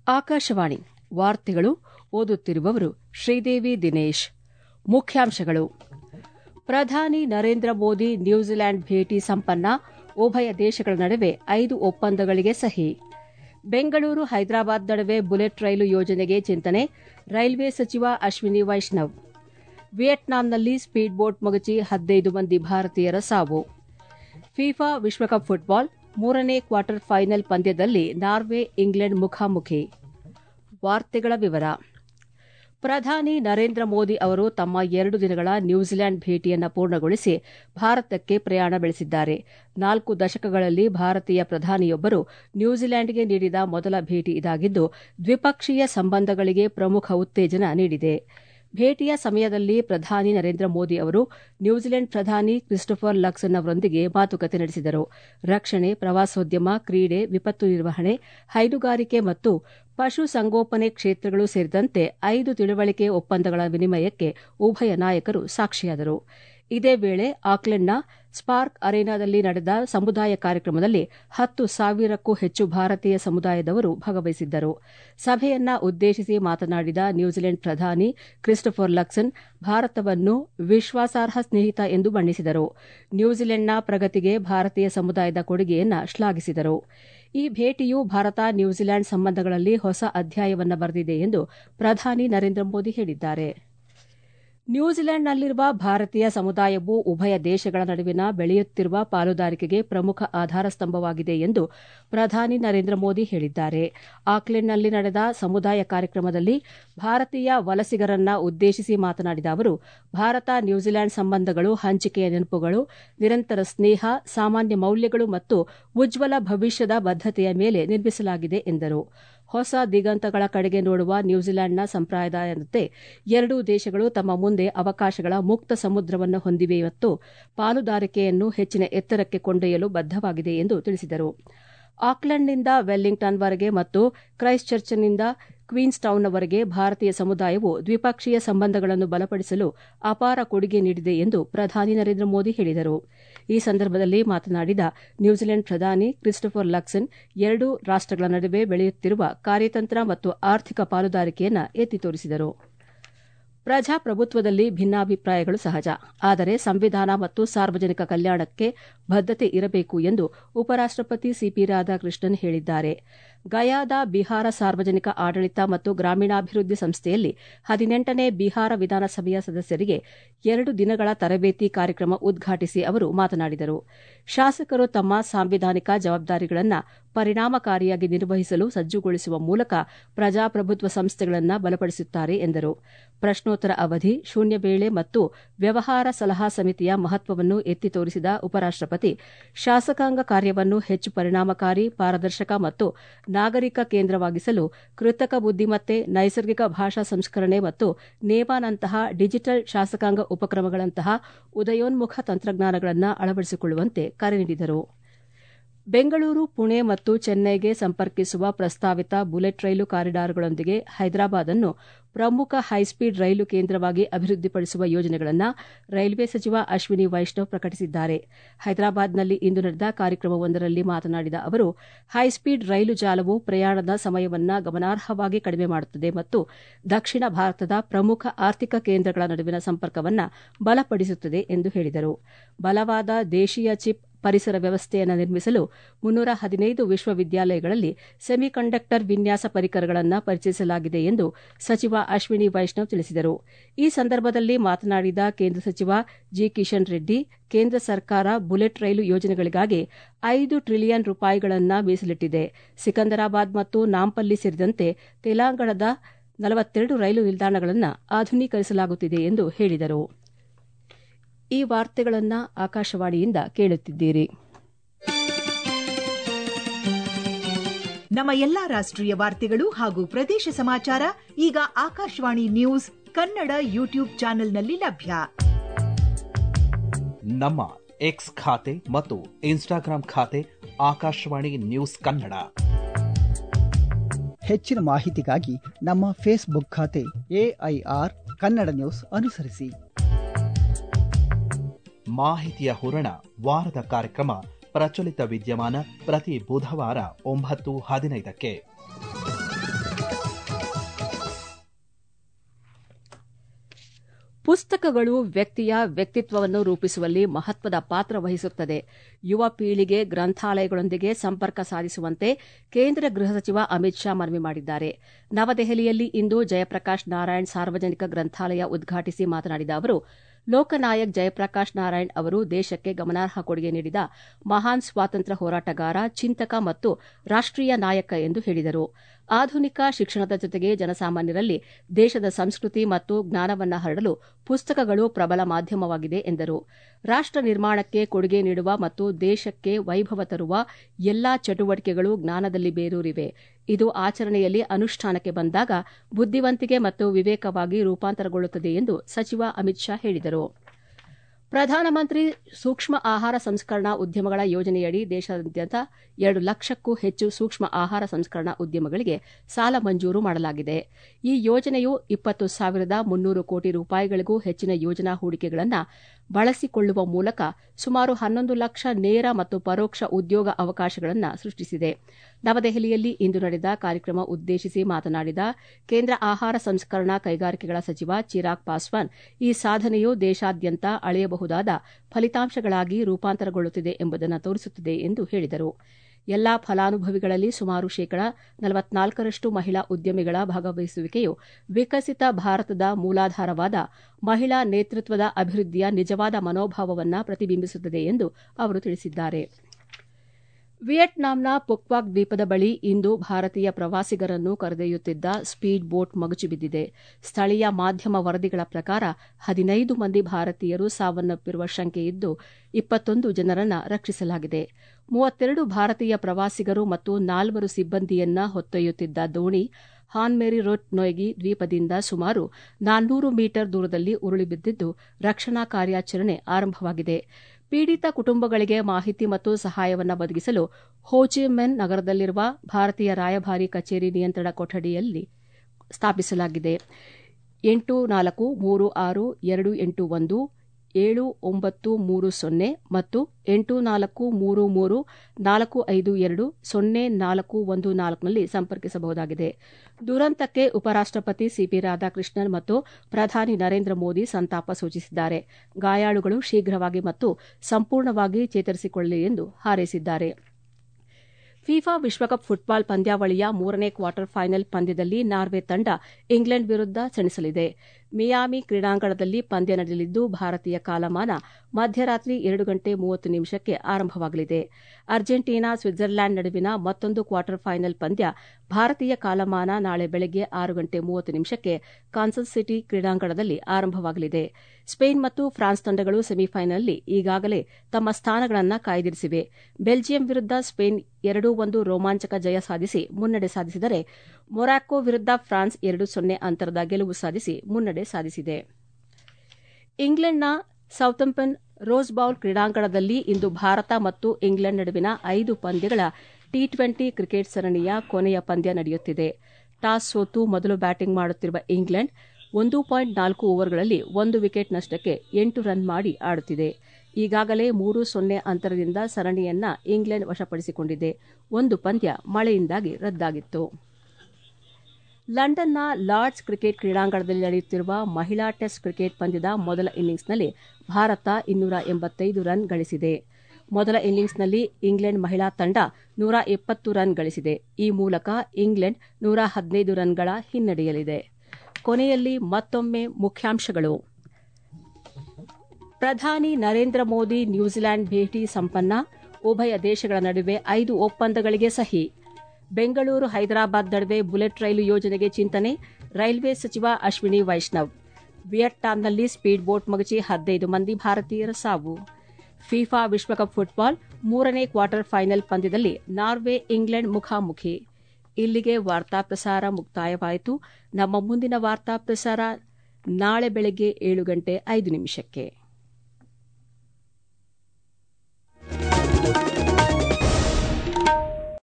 ಆಕಾಶವಾಣಿ ವಾರ್ತೆಗಳು ಓದುತ್ತಿರುವವರು ಶ್ರೀದೇವಿ ದಿನೇಶ್ ಮುಖ್ಯಾಂಶಗಳು ಪ್ರಧಾನಿ ನರೇಂದ್ರ ಮೋದಿ ನ್ಯೂಜಿಲೆಂಡ್ ಭೇಟಿ ಸಂಪನ್ನ ಉಭಯ ದೇಶಗಳ ನಡುವೆ ಐದು ಒಪ್ಪಂದಗಳಿಗೆ ಸಹಿ ಬೆಂಗಳೂರು ಹೈದರಾಬಾದ್ ನಡುವೆ ಬುಲೆಟ್ ರೈಲು ಯೋಜನೆಗೆ ಚಿಂತನೆ ರೈಲ್ವೆ ಸಚಿವ ಅಶ್ವಿನಿ ವೈಷ್ಣವ್ ವಿಯೆಟ್ನಾಂನಲ್ಲಿ ಸ್ಪೀಡ್ ಬೋಟ್ ಮಗುಚಿ ಹದಿನೈದು ಮಂದಿ ಭಾರತೀಯರ ಸಾವು ಫಿಫಾ ವಿಶ್ವಕಪ್ ಫುಟ್ಬಾಲ್ ಮೂರನೇ ಕ್ವಾರ್ಟರ್ ಫೈನಲ್ ಪಂದ್ಯದಲ್ಲಿ ನಾರ್ವೆ ಇಂಗ್ಲೆಂಡ್ ಮುಖಾಮುಖಿ ವಾರ್ತೆಗಳ ವಿವರ ಪ್ರಧಾನಿ ನರೇಂದ್ರ ಮೋದಿ ಅವರು ತಮ್ಮ ಎರಡು ದಿನಗಳ ನ್ಯೂಜಿಲೆಂಡ್ ಭೇಟಿಯನ್ನು ಪೂರ್ಣಗೊಳಿಸಿ ಭಾರತಕ್ಕೆ ಪ್ರಯಾಣ ಬೆಳೆಸಿದ್ದಾರೆ ನಾಲ್ಕು ದಶಕಗಳಲ್ಲಿ ಭಾರತೀಯ ಪ್ರಧಾನಿಯೊಬ್ಬರು ನ್ಯೂಜಿಲೆಂಡ್ಗೆ ನೀಡಿದ ಮೊದಲ ಭೇಟಿ ಇದಾಗಿದ್ದು ದ್ವಿಪಕ್ಷೀಯ ಸಂಬಂಧಗಳಿಗೆ ಪ್ರಮುಖ ಉತ್ತೇಜನ ನೀಡಿದೆ ಭೇಟಿಯ ಸಮಯದಲ್ಲಿ ಪ್ರಧಾನಿ ನರೇಂದ್ರ ಮೋದಿ ಅವರು ನ್ಯೂಜಿಲೆಂಡ್ ಪ್ರಧಾನಿ ಕ್ರಿಸ್ಟೋಫರ್ ಲಕ್ಸನ್ ಅವರೊಂದಿಗೆ ಮಾತುಕತೆ ನಡೆಸಿದರು ರಕ್ಷಣೆ ಪ್ರವಾಸೋದ್ಯಮ ಕ್ರೀಡೆ ವಿಪತ್ತು ನಿರ್ವಹಣೆ ಹೈನುಗಾರಿಕೆ ಮತ್ತು ಪಶು ಸಂಗೋಪನೆ ಕ್ಷೇತ್ರಗಳು ಸೇರಿದಂತೆ ಐದು ತಿಳುವಳಿಕೆ ಒಪ್ಪಂದಗಳ ವಿನಿಮಯಕ್ಕೆ ಉಭಯ ನಾಯಕರು ಸಾಕ್ಷಿಯಾದರು ಇದೇ ವೇಳೆ ಆಕ್ಲೆಂಡ್ನ ಸ್ಪಾರ್ಕ್ ಅರೇನಾದಲ್ಲಿ ನಡೆದ ಸಮುದಾಯ ಕಾರ್ಯಕ್ರಮದಲ್ಲಿ ಹತ್ತು ಸಾವಿರಕ್ಕೂ ಹೆಚ್ಚು ಭಾರತೀಯ ಸಮುದಾಯದವರು ಭಾಗವಹಿಸಿದ್ದರು ಸಭೆಯನ್ನ ಉದ್ದೇಶಿಸಿ ಮಾತನಾಡಿದ ನ್ಯೂಜಿಲೆಂಡ್ ಪ್ರಧಾನಿ ಕ್ರಿಸ್ಟೋಫರ್ ಲಕ್ಸನ್ ಭಾರತವನ್ನು ವಿಶ್ವಾಸಾರ್ಹ ಸ್ನೇಹಿತ ಎಂದು ಬಣ್ಣಿಸಿದರು ನ್ಯೂಜಿಲೆಂಡ್ನ ಪ್ರಗತಿಗೆ ಭಾರತೀಯ ಸಮುದಾಯದ ಕೊಡುಗೆಯನ್ನು ಶ್ಲಾಘಿಸಿದರು ಈ ಭೇಟಿಯು ಭಾರತ ನ್ಯೂಜಿಲೆಂಡ್ ಸಂಬಂಧಗಳಲ್ಲಿ ಹೊಸ ಅಧ್ಯಾಯವನ್ನು ಬರೆದಿದೆ ಎಂದು ಪ್ರಧಾನಿ ನರೇಂದ್ರ ಮೋದಿ ಹೇಳಿದ್ದಾರೆ ನ್ಯೂಜಿಲೆಂಡ್ನಲ್ಲಿರುವ ಭಾರತೀಯ ಸಮುದಾಯವು ಉಭಯ ದೇಶಗಳ ನಡುವಿನ ಬೆಳೆಯುತ್ತಿರುವ ಪಾಲುದಾರಿಕೆಗೆ ಪ್ರಮುಖ ಆಧಾರ ಸ್ತಂಭವಾಗಿದೆ ಎಂದು ಪ್ರಧಾನಿ ನರೇಂದ್ರ ಮೋದಿ ಹೇಳಿದ್ದಾರೆ ಆಕ್ಲೆಂಡ್ನಲ್ಲಿ ನಡೆದ ಸಮುದಾಯ ಕಾರ್ಯಕ್ರಮದಲ್ಲಿ ಭಾರತೀಯ ವಲಸಿಗರನ್ನ ಉದ್ದೇಶಿಸಿ ಮಾತನಾಡಿದ ಅವರು ಭಾರತ ನ್ಯೂಜಿಲೆಂಡ್ ಸಂಬಂಧಗಳು ಹಂಚಿಕೆಯ ನೆನಪುಗಳು ನಿರಂತರ ಸ್ನೇಹ ಸಾಮಾನ್ಯ ಮೌಲ್ಯಗಳು ಮತ್ತು ಉಜ್ವಲ ಭವಿಷ್ಯದ ಬದ್ದತೆಯ ಮೇಲೆ ನಿರ್ಮಿಸಲಾಗಿದೆ ಎಂದರು ಹೊಸ ದಿಗಂತಗಳ ಕಡೆಗೆ ನೋಡುವ ನ್ಯೂಜಿಲೆಂಡ್ನ ಸಂಪ್ರದಾಯದಂತೆ ಎರಡೂ ದೇಶಗಳು ತಮ್ಮ ಮುಂದೆ ಅವಕಾಶಗಳ ಮುಕ್ತ ಸಮುದ್ರವನ್ನು ಹೊಂದಿವೆ ಮತ್ತು ಪಾಲುದಾರಿಕೆಯನ್ನು ಹೆಚ್ಚಿನ ಎತ್ತರಕ್ಕೆ ಕೊಂಡೊಯ್ಯಲು ಬದ್ದವಾಗಿದೆ ಎಂದು ತಿಳಿಸಿದರು ಆಕ್ಲೆಂಡ್ನಿಂದ ವೆಲ್ಲಿಂಗ್ಟನ್ವರೆಗೆ ಮತ್ತು ಕ್ರೈಸ್ಟ್ ಚರ್ಚ್ನಿಂದ ಕ್ವೀನ್ಸ್ ಟೌನ್ನವರೆಗೆ ಭಾರತೀಯ ಸಮುದಾಯವು ದ್ವಿಪಕ್ಷೀಯ ಸಂಬಂಧಗಳನ್ನು ಬಲಪಡಿಸಲು ಅಪಾರ ಕೊಡುಗೆ ನೀಡಿದೆ ಎಂದು ಪ್ರಧಾನಿ ನರೇಂದ್ರ ಮೋದಿ ಹೇಳಿದರು ಈ ಸಂದರ್ಭದಲ್ಲಿ ಮಾತನಾಡಿದ ನ್ಯೂಜಿಲೆಂಡ್ ಪ್ರಧಾನಿ ಕ್ರಿಸ್ಟೋಫರ್ ಲಕ್ಸನ್ ಎರಡೂ ರಾಷ್ಟಗಳ ನಡುವೆ ಬೆಳೆಯುತ್ತಿರುವ ಕಾರ್ಯತಂತ್ರ ಮತ್ತು ಆರ್ಥಿಕ ಪಾಲುದಾರಿಕೆಯನ್ನು ಎತ್ತಿ ತೋರಿಸಿದರು ಪ್ರಜಾಪ್ರಭುತ್ವದಲ್ಲಿ ಭಿನ್ನಾಭಿಪ್ರಾಯಗಳು ಸಹಜ ಆದರೆ ಸಂವಿಧಾನ ಮತ್ತು ಸಾರ್ವಜನಿಕ ಕಲ್ಯಾಣಕ್ಕೆ ಬದ್ದತೆ ಇರಬೇಕು ಎಂದು ಉಪರಾಷ್ಟಪತಿ ಸಿಪಿ ರಾಧಾಕೃಷ್ಣನ್ ಹೇಳಿದ್ದಾರೆ ಗಯಾದ ಬಿಹಾರ ಸಾರ್ವಜನಿಕ ಆಡಳಿತ ಮತ್ತು ಗ್ರಾಮೀಣಾಭಿವೃದ್ಧಿ ಸಂಸ್ಥೆಯಲ್ಲಿ ಹದಿನೆಂಟನೇ ಬಿಹಾರ ವಿಧಾನಸಭೆಯ ಸದಸ್ಯರಿಗೆ ಎರಡು ದಿನಗಳ ತರಬೇತಿ ಕಾರ್ಯಕ್ರಮ ಉದ್ಘಾಟಿಸಿ ಅವರು ಮಾತನಾಡಿದರು ಶಾಸಕರು ತಮ್ಮ ಸಾಂವಿಧಾನಿಕ ಜವಾಬ್ದಾರಿಗಳನ್ನು ಪರಿಣಾಮಕಾರಿಯಾಗಿ ನಿರ್ವಹಿಸಲು ಸಜ್ಜುಗೊಳಿಸುವ ಮೂಲಕ ಪ್ರಜಾಪ್ರಭುತ್ವ ಸಂಸ್ಥೆಗಳನ್ನು ಬಲಪಡಿಸುತ್ತಾರೆ ಎಂದರು ಪ್ರಶ್ನೋತ್ತರ ಅವಧಿ ಶೂನ್ಯ ವೇಳೆ ಮತ್ತು ವ್ಯವಹಾರ ಸಲಹಾ ಸಮಿತಿಯ ಮಹತ್ವವನ್ನು ಎತ್ತಿ ತೋರಿಸಿದ ಉಪರಾಷ್ಟಪತಿ ಶಾಸಕಾಂಗ ಕಾರ್ಯವನ್ನು ಹೆಚ್ಚು ಪರಿಣಾಮಕಾರಿ ಪಾರದರ್ಶಕ ಮತ್ತು ನಾಗರಿಕ ಕೇಂದ್ರವಾಗಿಸಲು ಕೃತಕ ಬುದ್ದಿಮತ್ತೆ ನೈಸರ್ಗಿಕ ಭಾಷಾ ಸಂಸ್ಕರಣೆ ಮತ್ತು ನೇವಾನಂತಹ ಡಿಜಿಟಲ್ ಶಾಸಕಾಂಗ ಉಪಕ್ರಮಗಳಂತಹ ಉದಯೋನ್ಮುಖ ತಂತ್ರಜ್ಞಾನಗಳನ್ನು ಅಳವಡಿಸಿಕೊಳ್ಳುವಂತೆ ಕರೆ ನೀಡಿದರು ಬೆಂಗಳೂರು ಪುಣೆ ಮತ್ತು ಚೆನ್ನೈಗೆ ಸಂಪರ್ಕಿಸುವ ಪ್ರಸ್ತಾವಿತ ಬುಲೆಟ್ ರೈಲು ಕಾರಿಡಾರ್ಗಳೊಂದಿಗೆ ಹೈದರಾಬಾದ್ ಅನ್ನು ಪ್ರಮುಖ ಹೈಸ್ಪೀಡ್ ರೈಲು ಕೇಂದ್ರವಾಗಿ ಅಭಿವೃದ್ಧಿಪಡಿಸುವ ಯೋಜನೆಗಳನ್ನು ರೈಲ್ವೆ ಸಚಿವ ಅಶ್ವಿನಿ ವೈಷ್ಣವ್ ಪ್ರಕಟಿಸಿದ್ದಾರೆ ಹೈದರಾಬಾದ್ನಲ್ಲಿ ಇಂದು ನಡೆದ ಕಾರ್ಯಕ್ರಮವೊಂದರಲ್ಲಿ ಮಾತನಾಡಿದ ಅವರು ಹೈಸ್ಪೀಡ್ ರೈಲು ಜಾಲವು ಪ್ರಯಾಣದ ಸಮಯವನ್ನು ಗಮನಾರ್ಹವಾಗಿ ಕಡಿಮೆ ಮಾಡುತ್ತದೆ ಮತ್ತು ದಕ್ಷಿಣ ಭಾರತದ ಪ್ರಮುಖ ಆರ್ಥಿಕ ಕೇಂದ್ರಗಳ ನಡುವಿನ ಸಂಪರ್ಕವನ್ನು ಬಲಪಡಿಸುತ್ತದೆ ಎಂದು ಹೇಳಿದರು ಬಲವಾದ ದೇಶೀಯ ಚಿಪ್ ಪರಿಸರ ವ್ಯವಸ್ಥೆಯನ್ನು ನಿರ್ಮಿಸಲು ಮುನ್ನೂರ ಹದಿನೈದು ವಿಶ್ವವಿದ್ಯಾಲಯಗಳಲ್ಲಿ ಸೆಮಿಕಂಡಕ್ಟರ್ ವಿನ್ಯಾಸ ಪರಿಕರಗಳನ್ನು ಪರಿಚಯಿಸಲಾಗಿದೆ ಎಂದು ಸಚಿವ ಅಶ್ವಿನಿ ವೈಷ್ಣವ್ ತಿಳಿಸಿದರು ಈ ಸಂದರ್ಭದಲ್ಲಿ ಮಾತನಾಡಿದ ಕೇಂದ್ರ ಸಚಿವ ಜಿ ಕಿಶನ್ ರೆಡ್ಡಿ ಕೇಂದ್ರ ಸರ್ಕಾರ ಬುಲೆಟ್ ರೈಲು ಯೋಜನೆಗಳಿಗಾಗಿ ಐದು ಟ್ರಿಲಿಯನ್ ರೂಪಾಯಿಗಳನ್ನು ಮೀಸಲಿಟ್ಟಿದೆ ಸಿಕಂದರಾಬಾದ್ ಮತ್ತು ನಾಂಪಲ್ಲಿ ಸೇರಿದಂತೆ ತೆಲಂಗಾಣದ ನಲವತ್ತೆರಡು ರೈಲು ನಿಲ್ದಾಣಗಳನ್ನು ಆಧುನೀಕರಿಸಲಾಗುತ್ತಿದೆ ಎಂದು ಹೇಳಿದರು ಈ ವಾರ್ತೆಗಳನ್ನು ಆಕಾಶವಾಣಿಯಿಂದ ಕೇಳುತ್ತಿದ್ದೀರಿ ನಮ್ಮ ಎಲ್ಲಾ ರಾಷ್ಟ್ರೀಯ ವಾರ್ತೆಗಳು ಹಾಗೂ ಪ್ರದೇಶ ಸಮಾಚಾರ ಈಗ ಆಕಾಶವಾಣಿ ನ್ಯೂಸ್ ಕನ್ನಡ ಯೂಟ್ಯೂಬ್ ಚಾನೆಲ್ನಲ್ಲಿ ಲಭ್ಯ ನಮ್ಮ ಎಕ್ಸ್ ಖಾತೆ ಮತ್ತು ಇನ್ಸ್ಟಾಗ್ರಾಂ ಖಾತೆ ಆಕಾಶವಾಣಿ ನ್ಯೂಸ್ ಕನ್ನಡ ಹೆಚ್ಚಿನ ಮಾಹಿತಿಗಾಗಿ ನಮ್ಮ ಫೇಸ್ಬುಕ್ ಖಾತೆ ಎಐಆರ್ ಕನ್ನಡ ನ್ಯೂಸ್ ಅನುಸರಿಸಿ ಮಾಹಿತಿಯ ಹೂರಣ ವಾರದ ಕಾರ್ಯಕ್ರಮ ಪ್ರಚಲಿತ ವಿದ್ಯಮಾನ ಪ್ರತಿ ಬುಧವಾರ ಒಂಬತ್ತು ಹದಿನೈದಕ್ಕೆ ಪುಸ್ತಕಗಳು ವ್ಯಕ್ತಿಯ ವ್ಯಕ್ತಿತ್ವವನ್ನು ರೂಪಿಸುವಲ್ಲಿ ಮಹತ್ವದ ಪಾತ್ರ ವಹಿಸುತ್ತದೆ ಯುವ ಪೀಳಿಗೆ ಗ್ರಂಥಾಲಯಗಳೊಂದಿಗೆ ಸಂಪರ್ಕ ಸಾಧಿಸುವಂತೆ ಕೇಂದ್ರ ಗೃಹ ಸಚಿವ ಅಮಿತ್ ಶಾ ಮನವಿ ಮಾಡಿದ್ದಾರೆ ನವದೆಹಲಿಯಲ್ಲಿ ಇಂದು ಜಯಪ್ರಕಾಶ್ ನಾರಾಯಣ್ ಸಾರ್ವಜನಿಕ ಗ್ರಂಥಾಲಯ ಉದ್ಘಾಟಿಸಿ ಮಾತನಾಡಿದ ಅವರು ಲೋಕನಾಯಕ್ ಜಯಪ್ರಕಾಶ್ ನಾರಾಯಣ್ ಅವರು ದೇಶಕ್ಕೆ ಗಮನಾರ್ಹ ಕೊಡುಗೆ ನೀಡಿದ ಮಹಾನ್ ಸ್ವಾತಂತ್ರ್ಯ ಹೋರಾಟಗಾರ ಚಿಂತಕ ಮತ್ತು ರಾಷ್ಟೀಯ ನಾಯಕ ಎಂದು ಹೇಳಿದರು ಆಧುನಿಕ ಶಿಕ್ಷಣದ ಜೊತೆಗೆ ಜನಸಾಮಾನ್ಯರಲ್ಲಿ ದೇಶದ ಸಂಸ್ಕೃತಿ ಮತ್ತು ಜ್ಞಾನವನ್ನ ಹರಡಲು ಪುಸ್ತಕಗಳು ಪ್ರಬಲ ಮಾಧ್ಯಮವಾಗಿದೆ ಎಂದರು ರಾಷ್ಟ ನಿರ್ಮಾಣಕ್ಕೆ ಕೊಡುಗೆ ನೀಡುವ ಮತ್ತು ದೇಶಕ್ಕೆ ವೈಭವ ತರುವ ಎಲ್ಲಾ ಚಟುವಟಿಕೆಗಳು ಜ್ಞಾನದಲ್ಲಿ ಬೇರೂರಿವೆ ಇದು ಆಚರಣೆಯಲ್ಲಿ ಅನುಷ್ಠಾನಕ್ಕೆ ಬಂದಾಗ ಬುದ್ದಿವಂತಿಕೆ ಮತ್ತು ವಿವೇಕವಾಗಿ ರೂಪಾಂತರಗೊಳ್ಳುತ್ತದೆ ಎಂದು ಸಚಿವ ಅಮಿತ್ ಶಾ ಹೇಳಿದರು ಪ್ರಧಾನಮಂತ್ರಿ ಸೂಕ್ಷ್ಮ ಆಹಾರ ಸಂಸ್ಕರಣಾ ಉದ್ಯಮಗಳ ಯೋಜನೆಯಡಿ ದೇಶಾದ್ಯಂತ ಎರಡು ಲಕ್ಷಕ್ಕೂ ಹೆಚ್ಚು ಸೂಕ್ಷ್ಮ ಆಹಾರ ಸಂಸ್ಕರಣಾ ಉದ್ಯಮಗಳಿಗೆ ಸಾಲ ಮಂಜೂರು ಮಾಡಲಾಗಿದೆ ಈ ಯೋಜನೆಯು ಇಪ್ಪತ್ತು ಸಾವಿರದ ಮುನ್ನೂರು ಕೋಟಿ ರೂಪಾಯಿಗಳಿಗೂ ಹೆಚ್ಚಿನ ಯೋಜನಾ ಹೂಡಿಕೆಗಳನ್ನು ಬಳಸಿಕೊಳ್ಳುವ ಮೂಲಕ ಸುಮಾರು ಹನ್ನೊಂದು ಲಕ್ಷ ನೇರ ಮತ್ತು ಪರೋಕ್ಷ ಉದ್ಯೋಗ ಅವಕಾಶಗಳನ್ನು ಸೃಷ್ಟಿಸಿದೆ ನವದೆಹಲಿಯಲ್ಲಿ ಇಂದು ನಡೆದ ಕಾರ್ಯಕ್ರಮ ಉದ್ದೇಶಿಸಿ ಮಾತನಾಡಿದ ಕೇಂದ್ರ ಆಹಾರ ಸಂಸ್ಕರಣಾ ಕೈಗಾರಿಕೆಗಳ ಸಚಿವ ಚಿರಾಗ್ ಪಾಸ್ವಾನ್ ಈ ಸಾಧನೆಯು ದೇಶಾದ್ಯಂತ ಅಳೆಯಬಹುದಾದ ಫಲಿತಾಂಶಗಳಾಗಿ ರೂಪಾಂತರಗೊಳ್ಳುತ್ತಿದೆ ಎಂಬುದನ್ನು ತೋರಿಸುತ್ತದೆ ಎಂದು ಹೇಳಿದರು ಎಲ್ಲಾ ಫಲಾನುಭವಿಗಳಲ್ಲಿ ಸುಮಾರು ಶೇಕಡ ನಲವತ್ನಾಲ್ಕರಷ್ಟು ಮಹಿಳಾ ಉದ್ಯಮಿಗಳ ಭಾಗವಹಿಸುವಿಕೆಯು ವಿಕಸಿತ ಭಾರತದ ಮೂಲಾಧಾರವಾದ ಮಹಿಳಾ ನೇತೃತ್ವದ ಅಭಿವೃದ್ಧಿಯ ನಿಜವಾದ ಮನೋಭಾವವನ್ನು ಪ್ರತಿಬಿಂಬಿಸುತ್ತದೆ ಎಂದು ಅವರು ತಿಳಿಸಿದ್ದಾರೆ ವಿಯೆಟ್ನಾಂನ ಪುಕ್ವಾಕ್ ದ್ವೀಪದ ಬಳಿ ಇಂದು ಭಾರತೀಯ ಪ್ರವಾಸಿಗರನ್ನು ಕರೆದೊಯ್ಯುತ್ತಿದ್ದ ಸ್ಪೀಡ್ ಬೋಟ್ ಮಗುಚಿ ಬಿದ್ದಿದೆ ಸ್ಥಳೀಯ ಮಾಧ್ಯಮ ವರದಿಗಳ ಪ್ರಕಾರ ಹದಿನೈದು ಮಂದಿ ಭಾರತೀಯರು ಸಾವನ್ನಪ್ಪಿರುವ ಶಂಕೆಯಿದ್ದು ಇಪ್ಪತ್ತೊಂದು ಜನರನ್ನು ರಕ್ಷಿಸಲಾಗಿದೆ ಮೂವತ್ತೆರಡು ಭಾರತೀಯ ಪ್ರವಾಸಿಗರು ಮತ್ತು ನಾಲ್ವರು ಸಿಬ್ಬಂದಿಯನ್ನ ಹೊತ್ತೊಯ್ಯುತ್ತಿದ್ದ ದೋಣಿ ಹಾನ್ಮೇರಿ ರೋಟ್ ನೊಯ್ಗಿ ದ್ವೀಪದಿಂದ ಸುಮಾರು ನಾನ್ನೂರು ಮೀಟರ್ ದೂರದಲ್ಲಿ ಉರುಳಿ ಬಿದ್ದಿದ್ದು ರಕ್ಷಣಾ ಕಾರ್ಯಾಚರಣೆ ಆರಂಭವಾಗಿದೆ ಪೀಡಿತ ಕುಟುಂಬಗಳಿಗೆ ಮಾಹಿತಿ ಮತ್ತು ಸಹಾಯವನ್ನು ಒದಗಿಸಲು ಹೋಚಿಮೆನ್ ನಗರದಲ್ಲಿರುವ ಭಾರತೀಯ ರಾಯಭಾರಿ ಕಚೇರಿ ನಿಯಂತ್ರಣ ಕೊಠಡಿಯಲ್ಲಿ ಸ್ಥಾಪಿಸಲಾಗಿದೆ ಎಂಟು ನಾಲ್ಕು ಮೂರು ಆರು ಎರಡು ಎಂಟು ಒಂದು ಏಳು ಒಂಬತ್ತು ಮೂರು ಸೊನ್ನೆ ಮತ್ತು ಎಂಟು ನಾಲ್ಕು ಮೂರು ಮೂರು ನಾಲ್ಕು ಐದು ಎರಡು ಸೊನ್ನೆ ನಾಲ್ಕು ಒಂದು ನಾಲ್ಕುನಲ್ಲಿ ಸಂಪರ್ಕಿಸಬಹುದಾಗಿದೆ ದುರಂತಕ್ಕೆ ಉಪರಾಷ್ಟಪತಿ ಸಿಪಿ ರಾಧಾಕೃಷ್ಣನ್ ಮತ್ತು ಪ್ರಧಾನಿ ನರೇಂದ್ರ ಮೋದಿ ಸಂತಾಪ ಸೂಚಿಸಿದ್ದಾರೆ ಗಾಯಾಳುಗಳು ಶೀಘ್ರವಾಗಿ ಮತ್ತು ಸಂಪೂರ್ಣವಾಗಿ ಚೇತರಿಸಿಕೊಳ್ಳಲಿ ಎಂದು ಹಾರೈಸಿದ್ದಾರೆ ಫಿಫಾ ವಿಶ್ವಕಪ್ ಫುಟ್ಬಾಲ್ ಪಂದ್ಯಾವಳಿಯ ಮೂರನೇ ಕ್ವಾರ್ಟರ್ ಫೈನಲ್ ಪಂದ್ಯದಲ್ಲಿ ನಾರ್ವೆ ತಂಡ ಇಂಗ್ಲೆಂಡ್ ವಿರುದ್ಧ ಸೆಣಸಲಿದೆ ಮಿಯಾಮಿ ಕ್ರೀಡಾಂಗಣದಲ್ಲಿ ಪಂದ್ಯ ನಡೆಯಲಿದ್ದು ಭಾರತೀಯ ಕಾಲಮಾನ ಮಧ್ಯರಾತ್ರಿ ಎರಡು ಗಂಟೆ ಮೂವತ್ತು ನಿಮಿಷಕ್ಕೆ ಆರಂಭವಾಗಲಿದೆ ಅರ್ಜೆಂಟೀನಾ ಸ್ವಿಟ್ಜರ್ಲ್ಯಾಂಡ್ ನಡುವಿನ ಮತ್ತೊಂದು ಕ್ವಾರ್ಟರ್ ಫೈನಲ್ ಪಂದ್ಯ ಭಾರತೀಯ ಕಾಲಮಾನ ನಾಳೆ ಬೆಳಗ್ಗೆ ಆರು ಗಂಟೆ ಮೂವತ್ತು ನಿಮಿಷಕ್ಕೆ ಕಾನ್ಸಸ್ ಸಿಟಿ ಕ್ರೀಡಾಂಗಣದಲ್ಲಿ ಆರಂಭವಾಗಲಿದೆ ಸ್ಪೇನ್ ಮತ್ತು ಫ್ರಾನ್ಸ್ ತಂಡಗಳು ಸೆಮಿಫೈನಲ್ನಲ್ಲಿ ಈಗಾಗಲೇ ತಮ್ಮ ಸ್ಥಾನಗಳನ್ನು ಕಾಯ್ದಿರಿಸಿವೆ ಬೆಲ್ಜಿಯಂ ವಿರುದ್ಧ ಸ್ಪೇನ್ ಎರಡೂ ಒಂದು ರೋಮಾಂಚಕ ಜಯ ಸಾಧಿಸಿ ಮುನ್ನಡೆ ಸಾಧಿಸಿದರೆ ಮೊರಾಕೊ ವಿರುದ್ಧ ಫ್ರಾನ್ಸ್ ಎರಡು ಸೊನ್ನೆ ಅಂತರದ ಗೆಲುವು ಸಾಧಿಸಿ ಮುನ್ನಡೆ ಸಾಧಿಸಿದೆ ಇಂಗ್ಲೆಂಡ್ನ ಸೌಥಂಪನ್ ರೋಸ್ ಬೌಲ್ ಕ್ರೀಡಾಂಗಣದಲ್ಲಿ ಇಂದು ಭಾರತ ಮತ್ತು ಇಂಗ್ಲೆಂಡ್ ನಡುವಿನ ಐದು ಪಂದ್ಯಗಳ ಟಿ ಟ್ವೆಂಟಿ ಕ್ರಿಕೆಟ್ ಸರಣಿಯ ಕೊನೆಯ ಪಂದ್ಯ ನಡೆಯುತ್ತಿದೆ ಟಾಸ್ ಸೋತು ಮೊದಲು ಬ್ಯಾಟಿಂಗ್ ಮಾಡುತ್ತಿರುವ ಇಂಗ್ಲೆಂಡ್ ಒಂದು ಪಾಯಿಂಟ್ ನಾಲ್ಕು ಓವರ್ಗಳಲ್ಲಿ ಒಂದು ವಿಕೆಟ್ ನಷ್ಟಕ್ಕೆ ಎಂಟು ರನ್ ಮಾಡಿ ಆಡುತ್ತಿದೆ ಈಗಾಗಲೇ ಮೂರು ಸೊನ್ನೆ ಅಂತರದಿಂದ ಸರಣಿಯನ್ನ ಇಂಗ್ಲೆಂಡ್ ವಶಪಡಿಸಿಕೊಂಡಿದೆ ಒಂದು ಪಂದ್ಯ ಮಳೆಯಿಂದಾಗಿ ರದ್ದಾಗಿತ್ತು ಲಂಡನ್ನ ಲಾರ್ಡ್ಸ್ ಕ್ರಿಕೆಟ್ ಕ್ರೀಡಾಂಗಣದಲ್ಲಿ ನಡೆಯುತ್ತಿರುವ ಮಹಿಳಾ ಟೆಸ್ಟ್ ಕ್ರಿಕೆಟ್ ಪಂದ್ಯದ ಮೊದಲ ಇನ್ನಿಂಗ್ಸ್ನಲ್ಲಿ ಭಾರತ ಇನ್ನೂರ ಎಂಬತ್ತೈದು ರನ್ ಗಳಿಸಿದೆ ಮೊದಲ ಇನ್ನಿಂಗ್ಸ್ನಲ್ಲಿ ಇಂಗ್ಲೆಂಡ್ ಮಹಿಳಾ ತಂಡ ನೂರ ಎಪ್ಪತ್ತು ರನ್ ಗಳಿಸಿದೆ ಈ ಮೂಲಕ ಇಂಗ್ಲೆಂಡ್ ನೂರ ಹದಿನೈದು ರನ್ಗಳ ಹಿನ್ನಡೆಯಲಿದೆ ಕೊನೆಯಲ್ಲಿ ಮತ್ತೊಮ್ಮೆ ಮುಖ್ಯಾಂಶಗಳು ಪ್ರಧಾನಿ ನರೇಂದ್ರ ಮೋದಿ ನ್ಯೂಜಿಲೆಂಡ್ ಭೇಟಿ ಸಂಪನ್ನ ಉಭಯ ದೇಶಗಳ ನಡುವೆ ಐದು ಒಪ್ಪಂದಗಳಿಗೆ ಸಹಿ ಬೆಂಗಳೂರು ಹೈದರಾಬಾದ್ ನಡುವೆ ಬುಲೆಟ್ ರೈಲು ಯೋಜನೆಗೆ ಚಿಂತನೆ ರೈಲ್ವೆ ಸಚಿವ ಅಶ್ವಿನಿ ವೈಷ್ಣವ್ ವಿಯಟ್ನಾಂನಲ್ಲಿ ಸ್ಪೀಡ್ ಬೋಟ್ ಮಗುಚಿ ಹದಿನೈದು ಮಂದಿ ಭಾರತೀಯರ ಸಾವು ಫಿಫಾ ವಿಶ್ವಕಪ್ ಫುಟ್ಬಾಲ್ ಮೂರನೇ ಕ್ವಾರ್ಟರ್ ಫೈನಲ್ ಪಂದ್ಯದಲ್ಲಿ ನಾರ್ವೆ ಇಂಗ್ಲೆಂಡ್ ಮುಖಾಮುಖಿ ಇಲ್ಲಿಗೆ ವಾರ್ತಾ ಪ್ರಸಾರ ಮುಕ್ತಾಯವಾಯಿತು ನಮ್ಮ ಮುಂದಿನ ವಾರ್ತಾ ಪ್ರಸಾರ ನಾಳೆ ಬೆಳಗ್ಗೆ ಏಳು ಗಂಟೆ ಐದು ನಿಮಿಷಕ್ಕೆ